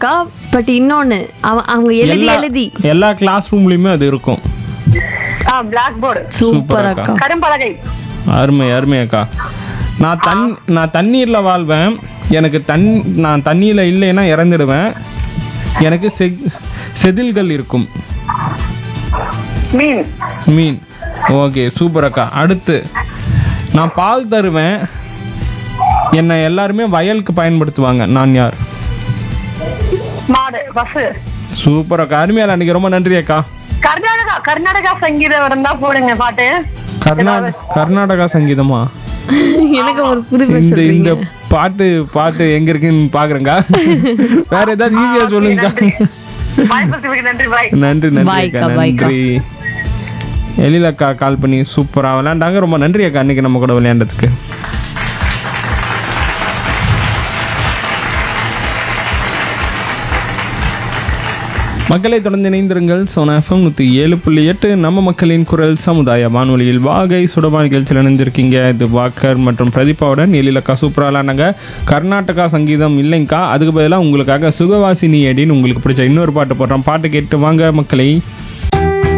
இருக்கும்க்கா but இன்னொன்னு அவ- அவங்க எழுதி எல்லா எழுதி எல்லா கிளாஸ் ரூம்லேயுமே அது இருக்கும் ஆ பிளாக் போர்டு சூப்பர் அக்கா. அக்கா கரும்பலகை அருமை அருமை அக்கா நான் தன் நான் தண்ணீரில் வாழ்வேன் எனக்கு தன் நான் தண்ணியில் இல்லைன்னா இறந்துடுவேன் எனக்கு செ செதில்கள் இருக்கும் மீன் மீன் ஓகே சூப்பர் அக்கா அடுத்து நான் பால் தருவேன் என்னை எல்லாருமே வயலுக்கு பயன்படுத்துவாங்க நான் யார் மாடு பஸ் சூப்பர் அக்கா அருமையால் அன்றைக்கி ரொம்ப நன்றி அக்கா கர்நாடகா கர்நாடகா சங்கீதம் இருந்தா போடுங்க பாட்டு கர்நாடக கர்நாடகா சங்கீதமா எனக்கு ஒரு குறிப்பு இந்த இந்த சொல்றீங்க பாட்டு பாட்டு எங்க இருக்குன்னு பாக்குறேங்க வேற ஏதாவது ஈஸியா சொல்லுங்க வாய்ப்பு நன்றி பாய் நன்றி நன்றி Bye அக்கா அக்கா, bye அக்கா. நன்றி எழில் அக்கா கால் பண்ணி சூப்பரா விளையாண்டாங்க ரொம்ப நன்றி அக்கா அன்னைக்கு நம்ம கூட விளையாண்டதுக்கு மக்களை தொடர்ந்து இணைந்திருங்கள் சோனா எஃப்எம் நூற்றி ஏழு புள்ளி எட்டு நம்ம மக்களின் குரல் சமுதாய வானொலியில் வாகை சுடபா நிகழ்ச்சியில் இணைஞ்சிருக்கீங்க இது வாக்கர் மற்றும் பிரதீபாவுடன் எழிலக்கா சூப்பராக விளாண்டாங்க கர்நாடகா சங்கீதம் இல்லைங்கக்கா அதுக்கு பதிலாக உங்களுக்காக சுகவாசினி அடின்னு உங்களுக்கு பிடிச்ச இன்னொரு பாட்டு போடுறோம் பாட்டு கேட்டு வாங்க மக்களை